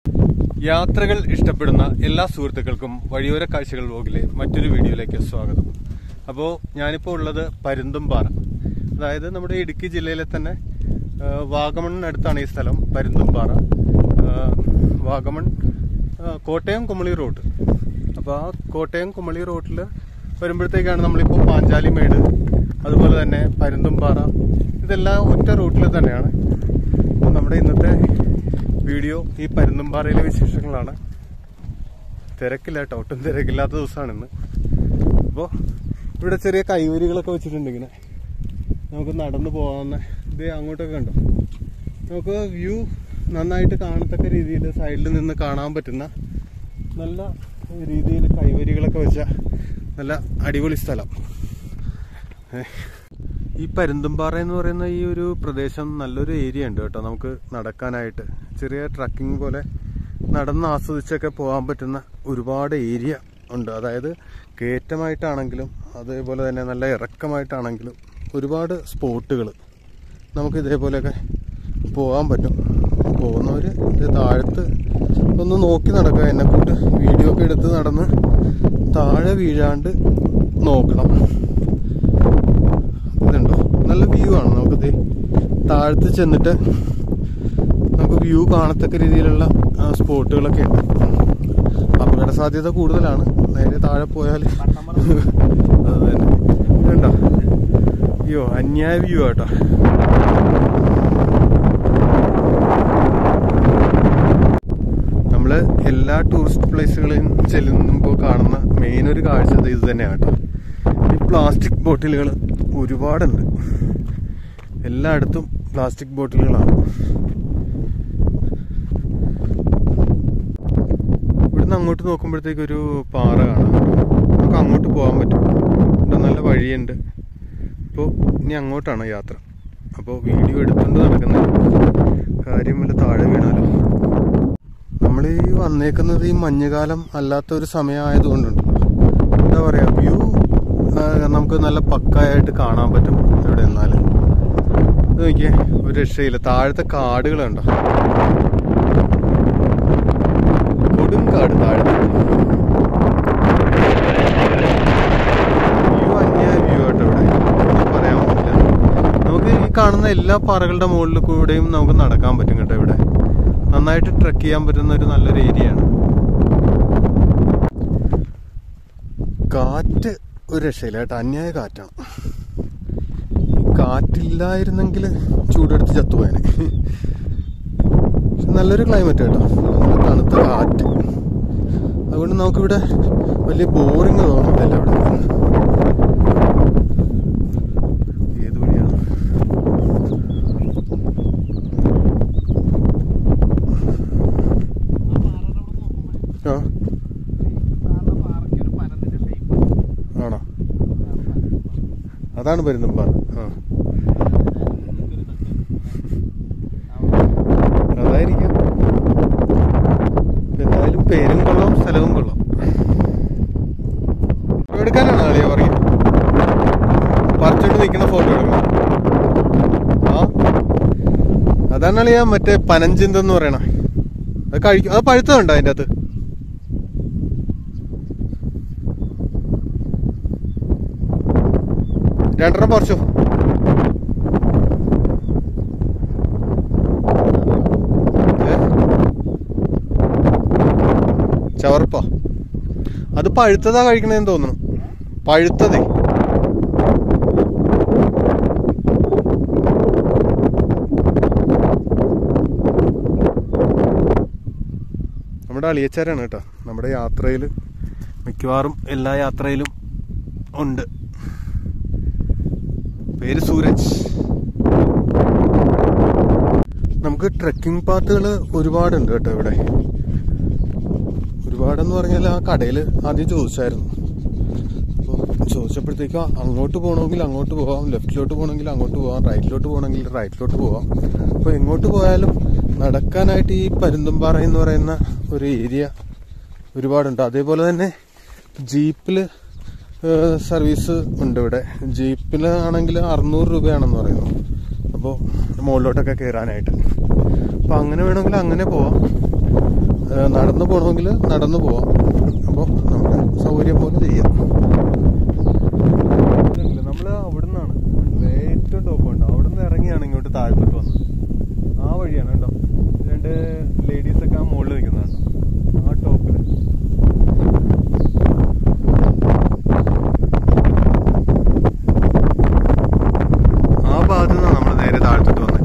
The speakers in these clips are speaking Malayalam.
യാത്രകൾ ഇഷ്ടപ്പെടുന്ന എല്ലാ സുഹൃത്തുക്കൾക്കും വഴിയോര കാഴ്ചകൾ വ്ലോഗിലെ മറ്റൊരു വീഡിയോയിലേക്ക് സ്വാഗതം അപ്പോൾ ഞാനിപ്പോൾ ഉള്ളത് പരുന്തുംപാറ അതായത് നമ്മുടെ ഇടുക്കി ജില്ലയിലെ തന്നെ ആ, വാഗമണിനടുത്താണ് ഈ സ്ഥലം പരുന്തുംപാറ ആ, വാഗമൺ ആ, കോട്ടയം കുമളി റോഡ് അപ്പോൾ ആ കോട്ടയം കുമളി റോഡിൽ വരുമ്പോഴത്തേക്കാണ് നമ്മളിപ്പോൾ പാഞ്ചാലി മേട് അതുപോലെ തന്നെ പരുന്തുംപാറ ഇതെല്ലാം ഒറ്റ റൂട്ടിൽ തന്നെയാണ് അപ്പോൾ നമ്മുടെ ഇന്നത്തെ വീഡിയോ ഈ പരുന്തുംപാറയിലെ വിശേഷങ്ങളാണ് തിരക്കില്ല കേട്ടോ ഒട്ടും തിരക്കില്ലാത്ത ദിവസമാണ് ഇന്ന് അപ്പോൾ ഇവിടെ ചെറിയ കൈവരികളൊക്കെ വെച്ചിട്ടുണ്ട് ഇങ്ങനെ നമുക്ക് നടന്നു പോകാവുന്ന ഇത് അങ്ങോട്ടൊക്കെ കണ്ടോ നമുക്ക് വ്യൂ നന്നായിട്ട് കാണത്തക്ക രീതിയിൽ സൈഡിൽ നിന്ന് കാണാൻ പറ്റുന്ന നല്ല രീതിയിൽ കൈവരികളൊക്കെ വെച്ച നല്ല അടിപൊളി സ്ഥലം ഏ. ഈ പരുന്തുംപാറ എന്ന് പറയുന്ന ഈ ഒരു പ്രദേശം നല്ലൊരു ഏരിയ ഉണ്ട് കേട്ടോ നമുക്ക് നടക്കാനായിട്ട് ചെറിയ ട്രക്കിംഗ് പോലെ നടന്ന് ആസ്വദിച്ചൊക്കെ പോകാൻ പറ്റുന്ന ഒരുപാട് ഏരിയ ഉണ്ട് അതായത് കയറ്റമായിട്ടാണെങ്കിലും അതേപോലെ തന്നെ നല്ല ഇറക്കമായിട്ടാണെങ്കിലും ഒരുപാട് സ്പോട്ടുകൾ നമുക്ക് ഇതേപോലെയൊക്കെ പോകാൻ പറ്റും പോകുന്നവർ ഇത് താഴത്ത് ഒന്ന് നോക്കി നടക്കുക എന്നെ കൊണ്ട് വീഡിയോ ഒക്കെ എടുത്ത് നടന്ന് താഴെ വീഴാണ്ട് നോക്കണം ഇതുണ്ടോ നല്ല വ്യൂ ആണ് നമുക്കിത് താഴത്ത് ചെന്നിട്ട് നമുക്ക് വ്യൂ കാണത്തക്ക രീതിയിലുള്ള ആ, സ്പോട്ടുകളൊക്കെ ഉണ്ട് അപകട സാധ്യത കൂടുതലാണ് നേരെ താഴെ പോയാൽ അത് തന്നെ ഇതുണ്ടോ അയ്യോ അന്യായ വ്യൂ ആട്ടോ നമ്മള് എല്ലാ ടൂറിസ്റ്റ് പ്ലേസുകളിലും ചെല്ലുമ്പോൾ കാണുന്ന മെയിൻ ഒരു കാഴ്ച ഇത് ഇത് തന്നെയാണ് കേട്ടോ ഈ പ്ലാസ്റ്റിക് ബോട്ടിലുകൾ ഒരുപാടുണ്ട് എല്ലായിടത്തും പ്ലാസ്റ്റിക് ബോട്ടിലുകളാണ് ഇവിടുന്ന് അങ്ങോട്ട് നോക്കുമ്പോഴത്തേക്ക് ഒരു പാറ കാണാം നമുക്ക് അങ്ങോട്ട് പോകാൻ പറ്റും ഇവിടെ നല്ല വഴിയുണ്ട് ഇപ്പോൾ ഇനി അങ്ങോട്ടാണ് യാത്ര അപ്പോൾ വീഡിയോ എടുത്തുകൊണ്ട് നടക്കുന്നില്ല കാര്യം വല്ല താഴെ വീണാലോ നമ്മൾ ഈ വന്നേക്കുന്നത് ഈ മഞ്ഞുകാലം അല്ലാത്ത ഒരു സമയമായതുകൊണ്ടുണ്ട് എന്താ പറയാ വ്യൂ നമുക്ക് നല്ല പക്കായിട്ട് കാണാൻ പറ്റും ഇവിടെ നിന്നാല് ഇത് നോക്കിയേ ഒരു രക്ഷയില്ല താഴത്തെ കാടുകളുണ്ടോ കൊടുങ്കാട് താഴത്തെ വ്യൂ അന്യായ വ്യൂ ആട്ടോ ഇവിടെ ഒന്നും പറയാൻ പറ്റില്ല നമുക്ക് ഈ കാണുന്ന എല്ലാ പാറകളുടെ മുകളിൽ കൂടെയും നമുക്ക് നടക്കാൻ പറ്റും കേട്ടോ ഇവിടെ നന്നായിട്ട് ട്രക്ക് ചെയ്യാൻ പറ്റുന്ന ഒരു നല്ലൊരു ഏരിയ ആണ് കാറ്റ് ഒരു രക്ഷയില്ല കേട്ടോ അന്യായ കാറ്റാണ് ഈ കാറ്റില്ലായിരുന്നെങ്കിൽ ചൂടെടുത്ത് ചത്തുപോയനെ പക്ഷെ നല്ലൊരു ക്ലൈമറ്റ് കേട്ടോ നല്ല തണുത്ത കാറ്റ് അതുകൊണ്ട് നമുക്കിവിടെ വലിയ ബോറിങ് തോന്നുന്നില്ല ഇവിടെ ഏത് വഴിയാണ് ആ ആണോ അതാണ് പരുന്തുംപാറ ആ അതായിരിക്കാം എന്തായാലും പേരും കൊള്ളാം സ്ഥലവും കൊള്ളാം ഫോട്ടോ എടുക്കാനാണോ അളിയ പറയും പറിച്ചോണ്ട് നിൽക്കുന്ന ഫോട്ടോ എടുക്കണം ആ അതാണ് അളിയ മറ്റേ പനഞ്ചിന്തെന്ന് പറയണ അത് കഴിക്കും അത് പഴുത്തതുണ്ടോ അതിൻ്റെ അകത്ത് രണ്ടെണ്ണം പറിച്ചോ ഏ? ചവർപ്പ അത് പഴുത്തതാ കഴിക്കണേന്ന് തോന്നുന്നു പഴുത്തതേ നമ്മുടെ അളിയച്ചാരാണ് കേട്ടോ നമ്മുടെ യാത്രയിൽ മിക്കവാറും എല്ലാ യാത്രയിലും ഉണ്ട് പേര് സൂരജ് നമുക്ക് ട്രെക്കിംഗ് പാത്തുകൾ ഒരുപാടുണ്ട് കേട്ടോ ഇവിടെ ഒരുപാടെന്ന് പറഞ്ഞാൽ ആ കടയിൽ ആദ്യം ചോദിച്ചായിരുന്നു അപ്പോൾ ചോദിച്ചപ്പോഴത്തേക്കും അങ്ങോട്ട് പോകണമെങ്കിൽ അങ്ങോട്ട് പോവാം ലെഫ്റ്റിലോട്ട് പോകണമെങ്കിൽ അങ്ങോട്ട് പോവാം റൈറ്റിലോട്ട് പോകണമെങ്കിൽ റൈറ്റിലോട്ട് പോവാം അപ്പോൾ എങ്ങോട്ട് പോയാലും നടക്കാനായിട്ട് ഈ പരുന്തുംപാറ എന്ന് പറയുന്ന ഒരു ഏരിയ ഒരുപാടുണ്ട് അതേപോലെ തന്നെ ജീപ്പിൽ സർവീസ് ഉണ്ട് ഇവിടെ ജീപ്പിലാണെങ്കിൽ അറുന്നൂറ് രൂപയാണെന്ന് പറയുന്നു അപ്പോൾ മുകളിലോട്ടൊക്കെ കയറാനായിട്ട് അപ്പോൾ അങ്ങനെ വേണമെങ്കിൽ അങ്ങനെ പോവാം ഏഹ് നടന്നു പോകണമെങ്കിൽ നടന്നു പോവാം അപ്പോൾ നമുക്ക് സൗകര്യം പോലെ ചെയ്യാം നമ്മൾ അവിടെ നിന്നാണ് ഏറ്റവും ടോപ്പ് ഉണ്ട് അവിടെ നിന്ന് ഇറങ്ങിയാണ് ഇങ്ങോട്ട് താഴത്തോട്ട് വന്നത് ആ വഴിയാണ് കേട്ടോ രണ്ട് ലേഡീസ് ഒക്കെ ആ മുകളിൽ നിൽക്കുന്നതാണ് ആ ടോപ്പിൽ ആ ഭാഗത്ത് നിന്നാണ് നമ്മൾ നേരെ താഴത്തോട്ട് വന്നത്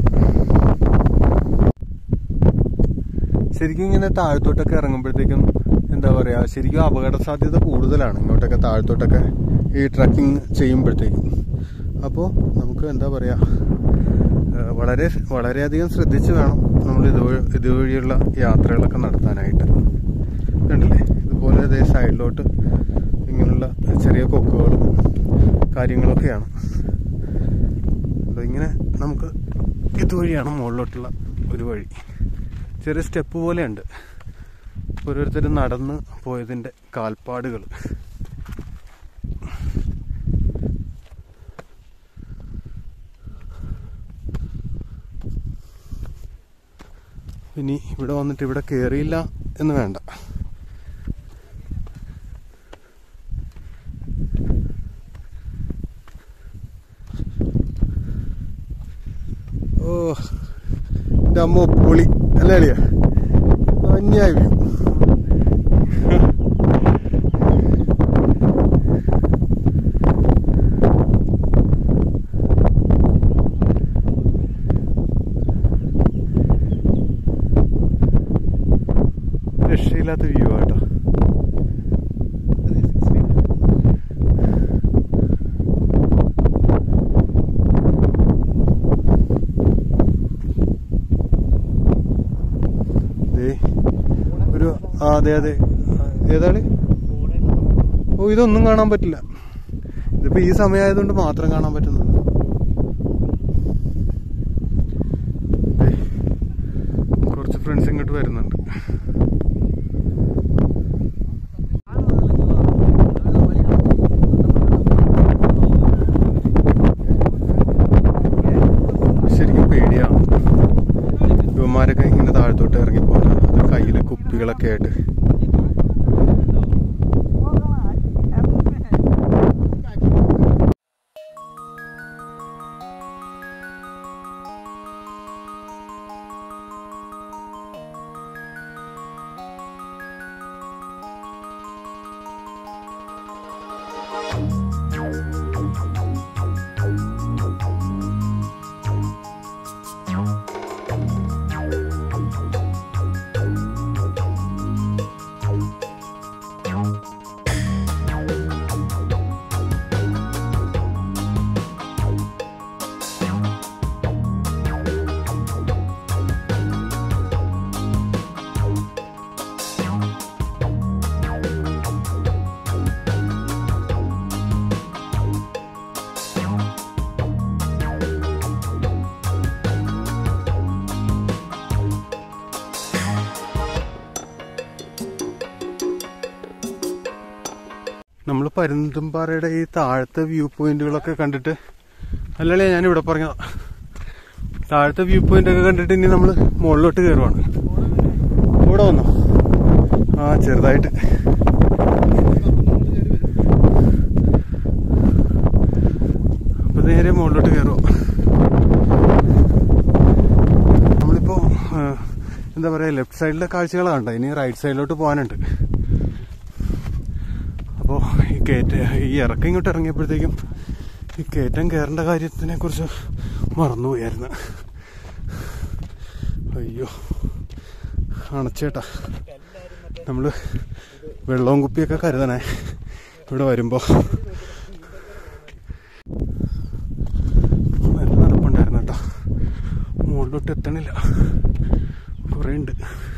ശരിക്കും ഇങ്ങനെ താഴത്തോട്ടൊക്കെ ഇറങ്ങുമ്പോഴത്തേക്കും എന്താ പറയാ ശരിക്കും അപകട സാധ്യത കൂടുതലാണ് ഇങ്ങോട്ടൊക്കെ താഴത്തോട്ടൊക്കെ ഈ ട്രക്കിംഗ് ചെയ്യുമ്പോഴത്തേക്കും അപ്പോൾ നമുക്ക് എന്താ പറയാ ഏഹ് വളരെ വളരെയധികം ശ്രദ്ധിച്ച് വേണം നമ്മൾ ഇതുവഴി ഇതുവഴിയുള്ള യാത്രകളൊക്കെ നടത്താനായിട്ട് കണ്ടില്ലേ ഇതുപോലെ ഇതേ സൈഡിലോട്ട് ഇങ്ങനെയുള്ള ചെറിയ കൊക്കുകളും കാര്യങ്ങളൊക്കെയാണ് അപ്പോൾ ഇങ്ങനെ നമുക്ക് ഇതുവഴിയാണ് മുകളിലോട്ടുള്ള ഒരു വഴി ചെറിയ സ്റ്റെപ്പ് പോലെയുണ്ട് ഓരോരുത്തർ നടന്ന് പോയതിൻ്റെ കാൽപ്പാടുകൾ ഇനി ഇവിടെ വന്നിട്ട് ഇവിടെ കയറിയില്ല എന്ന് വേണ്ട ഓ എൻ്റെ അമ്മ പൊളി അല്ലേ അളിയ അന്യായ വ്യൂ രക്ഷയില്ലാത്ത വ്യൂ ആട്ടോ ദേ, ഒരു ആ അതെ അതെ ആ, ഏതാണ് ഓ ഇതൊന്നും കാണാൻ പറ്റില്ല ഇതിപ്പോ ഈ സമയമായതുകൊണ്ട് മാത്രം കാണാൻ പറ്റുന്നത് ദേ, കുറച്ച് ഫ്രണ്ട്സ് ഇങ്ങോട്ട് വരുന്നുണ്ട് ശരിക്കും പേടിയാണ് ഇവന്മാരൊക്കെ ഇങ്ങനെ താഴത്തോട്ട് ഇറങ്ങി പോകുന്നത് അത് കയ്യിൽ കുപ്പികളൊക്കെ ആയിട്ട് നമ്മൾ പരുന്തുംപാറയുടെ ഈ താഴത്തെ വ്യൂ പോയിന്റുകളൊക്കെ കണ്ടിട്ട് അല്ലല്ലേ ഞാൻ ഇവിടെ പറഞ്ഞ താഴത്തെ വ്യൂ പോയിന്റ് ഒക്കെ കണ്ടിട്ട് ഇനി നമ്മൾ മുകളിലോട്ട് കയറുവാണ് ഇവിടെ വന്നോ ആ ചെറുതായിട്ട് അപ്പൊ നേരെ മുകളിലോട്ട് കയറുക നമ്മളിപ്പോ ആ, എന്താ പറയാ ലെഫ്റ്റ് സൈഡിലെ കാഴ്ചകളാണ് കണ്ടത് ഇനി റൈറ്റ് സൈഡിലോട്ട് പോകാനുണ്ട് അപ്പോൾ ഈ കയറ്റ ഈ ഇറക്കം ഇങ്ങോട്ട് ഇറങ്ങിയപ്പോഴത്തേക്കും ഈ കയറ്റം കയറേണ്ട കാര്യത്തിനെ കുറിച്ച് മറന്നുപോയായിരുന്നു അയ്യോ അണച്ചേട്ടാ നമ്മൾ വെള്ളവും കുപ്പിയൊക്കെ കരുതണേ ഇവിടെ വരുമ്പോൾ നല്ല നടപ്പുണ്ടായിരുന്നു കേട്ടോ മുകളിലോട്ട് എത്തണില്ല കുറേ ഉണ്ട്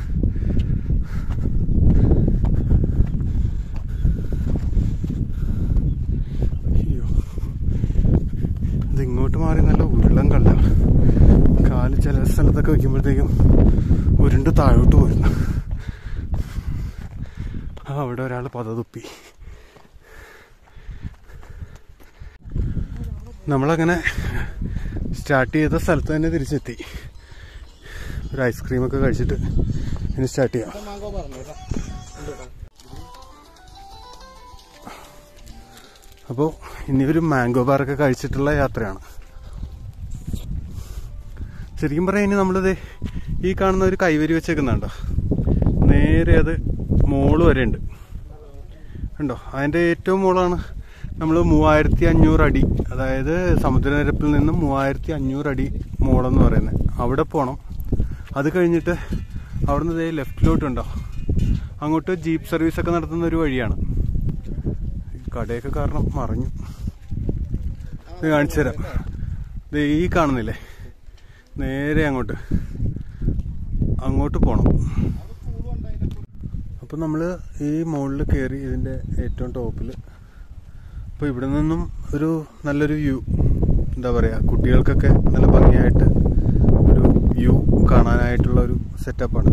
അയ്യോ ഇത് ഇങ്ങോട്ട് മാറി നല്ല ഉരുളം കല്ല കാല് ചില സ്ഥലത്തൊക്കെ വെക്കുമ്പോഴത്തേക്കും ഉരുണ്ട് താഴോട്ട് പോരുന്നു ആ അവിടെ ഒരാൾ പതതുപ്പി നമ്മളങ്ങനെ സ്റ്റാർട്ട് ചെയ്ത സ്ഥലത്ത് തന്നെ തിരിച്ചെത്തി ഒരു ഐസ്ക്രീം ഒക്കെ കഴിച്ചിട്ട് ഇനി സ്റ്റാർട്ട് ചെയ്യാം മാങ്കോ പറഞ്ഞു കേട്ടോ ഉണ്ട് കേട്ടോ. അപ്പോൾ ഇനി ഒരു മാംഗോ ബാറൊക്കെ കഴിച്ചിട്ടുള്ള യാത്രയാണ് ശരിക്കും പറയാം ഇനി നമ്മളിത് ഈ കാണുന്ന ഒരു കൈവരി വെച്ചേക്കുന്നുണ്ടോ നേരെ അത് മോള് വരെ ഉണ്ട് ഉണ്ടോ അതിൻ്റെ ഏറ്റവും മുകളാണ് നമ്മൾ മൂവായിരത്തി അഞ്ഞൂറ് അടി അതായത് സമുദ്രനിരപ്പിൽ നിന്നും മൂവായിരത്തി അഞ്ഞൂറ് അടി മുകളെന്ന് പറയുന്നത് അവിടെ പോകണം അത് കഴിഞ്ഞിട്ട് അവിടെ നിന്ന് ലെഫ്റ്റിലോട്ടുണ്ടോ അങ്ങോട്ട് ജീപ്പ് സർവീസ് ഒക്കെ നടത്തുന്ന ഒരു വഴിയാണ് ഈ കടയൊക്കെ കാരണം മറിഞ്ഞു ഇത് കാണിച്ചു തരാം ഇത് ഈ കാണുന്നില്ലേ നേരെ അങ്ങോട്ട് അങ്ങോട്ട് പോണം അപ്പോൾ നമ്മൾ ഈ മുകളിൽ കയറി ഇതിൻ്റെ ഏറ്റവും ടോപ്പിൽ അപ്പോൾ ഇവിടെ നിന്നും ഒരു നല്ലൊരു വ്യൂ എന്താ പറയുക കുട്ടികൾക്കൊക്കെ നല്ല ഭംഗിയായിട്ട് ഒരു വ്യൂ കാണാനായിട്ടുള്ള ഒരു സെറ്റപ്പാണ്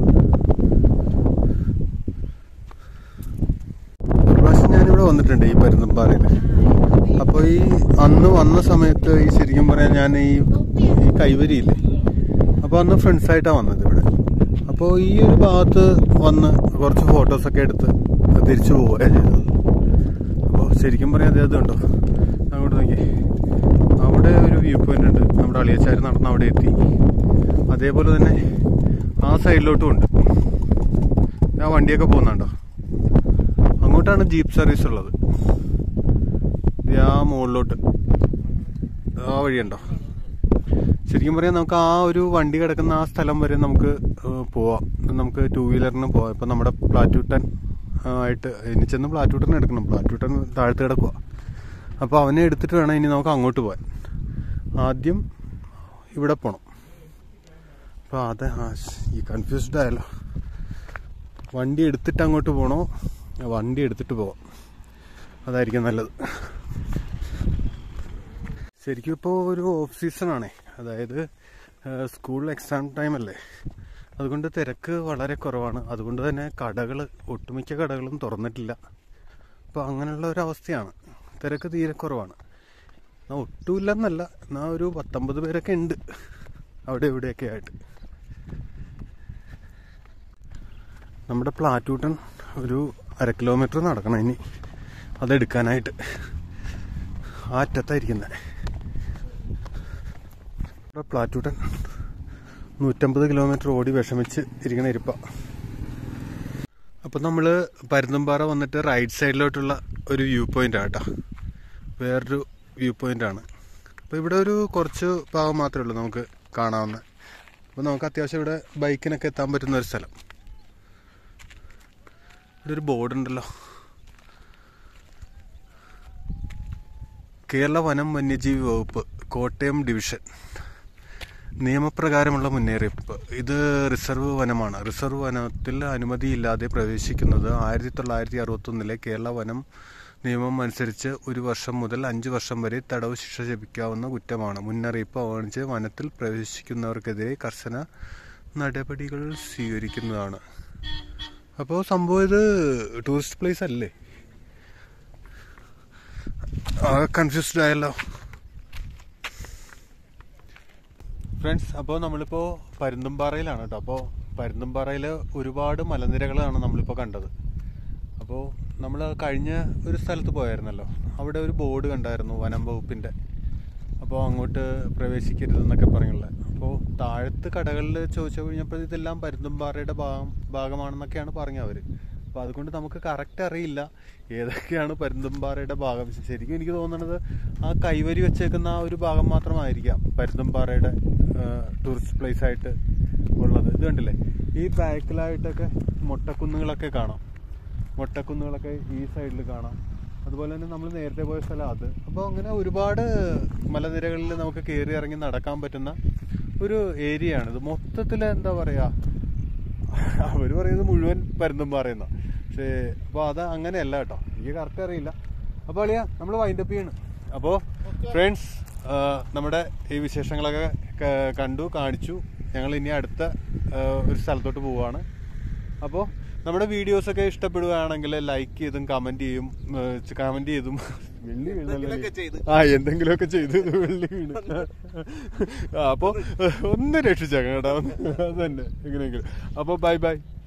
ഒരു പ്രാവശ്യം ഞാനിവിടെ വന്നിട്ടുണ്ട് ഈ പരുന്തമ്പാറയിൽ അപ്പോൾ ഈ അന്ന് വന്ന സമയത്ത് ഈ ശരിക്കും പറയാൻ ഞാൻ ഈ ഈ കൈവരിയില്ലേ അപ്പോൾ അന്ന് ഫ്രണ്ട്സായിട്ടാണ് വന്നത് ഇവിടെ അപ്പോൾ ഈ ഒരു ഭാഗത്ത് വന്ന് കുറച്ച് ഫോട്ടോസൊക്കെ എടുത്ത് തിരിച്ചു പോവുകയാണ് ചെയ്തത് അപ്പോൾ ശരിക്കും പറയാൻ അത് ഉണ്ടോ അങ്ങോട്ട് നോക്കി അവിടെ ഒരു വ്യൂ പോയിന്റ് ഉണ്ട് നമ്മുടെ അളിയച്ചാരി നടന്ന് അവിടെ എത്തി അതേപോലെ തന്നെ ആ സൈഡിലോട്ടും ഉണ്ട് ആ വണ്ടിയൊക്കെ പോകുന്നുണ്ടോ അങ്ങോട്ടാണ് ജീപ്പ് സർവീസ് ഉള്ളത് ഇത് ആ മുകളിലോട്ട് ആ വഴിയുണ്ടോ ശരിക്കും പറയാം നമുക്ക് ആ ഒരു വണ്ടി കിടക്കുന്ന ആ സ്ഥലം വരെ നമുക്ക് ഏഹ്, പോവാം നമുക്ക് ടൂ വീലറിന് പോവാം ഇപ്പം നമ്മുടെ പ്ലാറ്റൂട്ടൻ ആയിട്ട് ഇനി ചെന്ന് പ്ലാറ്റൂട്ടൻ എടുക്കണം പ്ലാറ്റൂട്ടൻ താഴത്ത് കിടക്കുക അപ്പോൾ അവനെ എടുത്തിട്ട് വേണം ഇനി നമുക്ക് അങ്ങോട്ട് പോകാൻ ആദ്യം ഇവിടെ പോകണം അപ്പോൾ അത് ആ ഈ കൺഫ്യൂസ്ഡ് ആയല്ലോ വണ്ടി എടുത്തിട്ട് അങ്ങോട്ട് പോകണോ വണ്ടി എടുത്തിട്ട് പോവാം അതായിരിക്കും നല്ലത് ശരിക്കും ഇപ്പോൾ ഒരു ഓഫ് സീസൺ ആണേ അതായത് സ്കൂൾ എക്സാം ടൈം അല്ലേ അതുകൊണ്ട് തിരക്ക് വളരെ കുറവാണ് അതുകൊണ്ട് തന്നെ കടകൾ ഒട്ടുമിക്ക കടകളും തുറന്നിട്ടില്ല അപ്പോൾ അങ്ങനെയുള്ള ഒരു അവസ്ഥയാണ് തിരക്ക് തീരെ കുറവാണ് എന്നാൽ ഒട്ടുമില്ലെന്നല്ല എന്നാൽ ഒരു പത്തൊമ്പത് പേരൊക്കെ ഉണ്ട് അവിടെ ഇവിടെയൊക്കെ ആയിട്ട് നമ്മുടെ പ്ലാറ്റൂട്ടൻ ഒരു അര കിലോമീറ്റർ നടക്കണം ഇനി അതെടുക്കാനായിട്ട് ആ അറ്റത്തായിരിക്കുന്നത് ഇവിടെ പ്ലാറ്റൂട്ടൻ നൂറ്റമ്പത് കിലോമീറ്റർ ഓടി വിഷമിച്ച് ഇരിക്കണ ഇരിപ്പ അപ്പം നമ്മൾ പരുന്തമ്പാറ വന്നിട്ട് റൈറ്റ് സൈഡിലോട്ടുള്ള ഒരു വ്യൂ പോയിന്റ് ആട്ടോ വേറൊരു വ്യൂ പോയിന്റ് ആണ് അപ്പോൾ ഇവിടെ ഒരു കുറച്ച് ഭാഗം മാത്രമേ ഉള്ളൂ നമുക്ക് കാണാവുന്ന അപ്പോൾ നമുക്ക് അത്യാവശ്യം ഇവിടെ ബൈക്കിനൊക്കെ എത്താൻ പറ്റുന്ന ഒരു സ്ഥലം ഇവിടെ ഒരു ബോർഡ് ഉണ്ടല്ലോ കേരള വനം വന്യജീവി വകുപ്പ് കോട്ടയം ഡിവിഷൻ നിയമപ്രകാരമുള്ള മുന്നറിയിപ്പ് ഇത് റിസർവ് വനമാണ് റിസർവ് വനത്തിൽ അനുമതിയില്ലാതെ പ്രവേശിക്കുന്നത് ആയിരത്തി തൊള്ളായിരത്തി അറുപത്തൊന്നിലെ കേരള വനം നിയമം അനുസരിച്ച് ഒരു വർഷം മുതൽ അഞ്ച് വർഷം വരെ തടവ് ശിക്ഷ ലഭിക്കാവുന്ന കുറ്റമാണ് മുന്നറിയിപ്പ് അവഗണിച്ച് വനത്തിൽ പ്രവേശിക്കുന്നവർക്കെതിരെ കർശന നടപടികൾ സ്വീകരിക്കുന്നതാണ് അപ്പോൾ സംഭവം ഇത് ടൂറിസ്റ്റ് പ്ലേസ് അല്ലേ ആ കൺഫ്യൂസ്ഡ് ആയല്ലോ ഫ്രണ്ട്സ് അപ്പോൾ നമ്മളിപ്പോൾ പരുന്തുംപാറയിലാണ് കേട്ടോ അപ്പോൾ പരുന്തുംപാറയിൽ ഒരുപാട് മലനിരകളാണ് നമ്മളിപ്പോൾ കണ്ടത് അപ്പോൾ നമ്മൾ കഴിഞ്ഞ ഒരു സ്ഥലത്ത് പോയായിരുന്നല്ലോ അവിടെ ഒരു ബോർഡ് കണ്ടായിരുന്നു വനം വകുപ്പിൻ്റെ അപ്പോൾ അങ്ങോട്ട് പ്രവേശിക്കരുതെന്നൊക്കെ പറഞ്ഞുള്ള അപ്പോൾ താഴത്ത് കടകളിൽ ചോദിച്ചു കഴിഞ്ഞപ്പോൾ ഇതെല്ലാം പരുന്തുംപാറയുടെ ഭാഗം ഭാഗമാണെന്നൊക്കെയാണ് പറഞ്ഞത് അവർ അപ്പോൾ അതുകൊണ്ട് നമുക്ക് കറക്റ്റ് അറിയില്ല ഏതൊക്കെയാണ് പരുന്തുംപാറയുടെ ഭാഗം ശരിക്കും എനിക്ക് തോന്നുന്നത് ആ കൈവരി വെച്ചേക്കുന്ന ആ ഒരു ഭാഗം മാത്രമായിരിക്കാം പരുന്തുംപാറയുടെ ടൂറിസ്റ്റ് പ്ലേസ് ആയിട്ട് ഉള്ളത് ഇത് കണ്ടില്ലേ ഈ ബാക്കിലായിട്ടൊക്കെ മൊട്ടക്കുന്നുകളൊക്കെ കാണാം മൊട്ടക്കുന്നുകളൊക്കെ ഈ സൈഡിൽ കാണാം അതുപോലെ തന്നെ നമ്മൾ നേരത്തെ പോയ സ്ഥലം അത് അപ്പോൾ അങ്ങനെ ഒരുപാട് മലനിരകളിൽ നമുക്ക് കയറി ഇറങ്ങി നടക്കാൻ പറ്റുന്ന ഒരു ഏരിയ ആണ് ഇത് മൊത്തത്തിൽ എന്താ പറയാ അവർ പറയുന്നത് മുഴുവൻ പരുന്തും പറയുന്ന പക്ഷേ അപ്പോൾ അത് അങ്ങനെയല്ല കേട്ടോ എനിക്ക് കറക്റ്റ് അറിയില്ല അപ്പോൾ അളിയ നമ്മൾ വൈൻഡപ്പ് ചെയ്യണം അപ്പോൾ ഫ്രണ്ട്സ് നമ്മുടെ ഈ വിശേഷങ്ങളൊക്കെ ക- കണ്ടു കാണിച്ചു ഞങ്ങൾ ഇനി അടുത്ത ആ, ഒരു സ്ഥലത്തോട്ട് പോവാണ് അപ്പോൾ നമ്മുടെ വീഡിയോസ് ഒക്കെ ഇഷ്ടപ്പെടുകയാണെങ്കിൽ ലൈക്ക് ചെയ്തും കമന്റ് ചെയ്യും കമന്റ് ചെയ്തും വെള്ളി എന്തെങ്കിലുമൊക്കെ ചെയ്ത്. വീണല്ലേ ആ എന്തെങ്കിലുമൊക്കെ ചെയ്ത് വെള്ളി വീണ് ആ, അപ്പൊ ഒന്ന് രക്ഷിച്ചേക്കാം കേട്ടോ അത് തന്നെ എങ്ങനെയെങ്കിലും അപ്പൊ ബൈ ബൈ